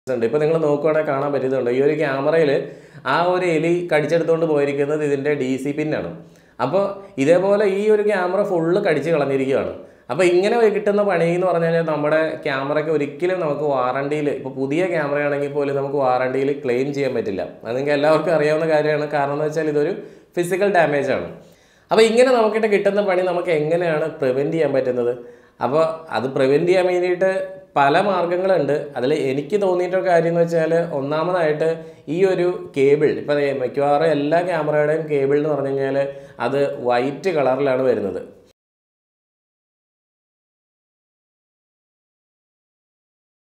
ഉണ്ട് ഇപ്പോൾ നിങ്ങൾ നോക്കുവാണെങ്കിൽ കാണാൻ പറ്റുന്നുണ്ട് ഈ ഒരു ക്യാമറയിൽ ആ ഒരു എലി കടിച്ചെടുത്തുകൊണ്ട് പോയിരിക്കുന്നത് ഇതിൻ്റെ ഡി സി പിന്നാണ് അപ്പോൾ ഇതേപോലെ ഈ ഒരു ക്യാമറ ഫുള്ള് കടിച്ച് കളഞ്ഞിരിക്കുകയാണ് അപ്പോൾ ഇങ്ങനെ കിട്ടുന്ന പണി എന്ന് പറഞ്ഞു കഴിഞ്ഞാൽ നമ്മുടെ ക്യാമറയ്ക്ക് ഒരിക്കലും നമുക്ക് വാറണ്ടിയിൽ ഇപ്പോൾ പുതിയ ക്യാമറയാണെങ്കിൽ പോലും നമുക്ക് വാറണ്ടിയിൽ ക്ലെയിം ചെയ്യാൻ പറ്റില്ല അത് നിങ്ങൾക്ക് എല്ലാവർക്കും അറിയാവുന്ന കാര്യമാണ് കാരണം എന്ന് വെച്ചാൽ ഇതൊരു ഫിസിക്കൽ ഡാമേജ് ആണ് അപ്പോൾ ഇങ്ങനെ നമുക്കിട്ട് കിട്ടുന്ന പണി നമുക്ക് എങ്ങനെയാണ് പ്രിവെൻറ്റ് ചെയ്യാൻ പറ്റുന്നത് അപ്പോൾ അത് പ്രിവെൻറ്റ് ചെയ്യാൻ വേണ്ടിയിട്ട് പല മാർഗ്ഗങ്ങളുണ്ട് അതിൽ എനിക്ക് തോന്നിയിട്ടൊരു കാര്യം എന്ന് വെച്ചാൽ ഒന്നാമതായിട്ട് ഈ ഒരു കേബിൾ ഇപ്പം മിക്കവാറും എല്ലാ ക്യാമറയുടെയും കേബിൾ എന്ന് പറഞ്ഞു കഴിഞ്ഞാൽ അത് വൈറ്റ് കളറിലാണ് വരുന്നത്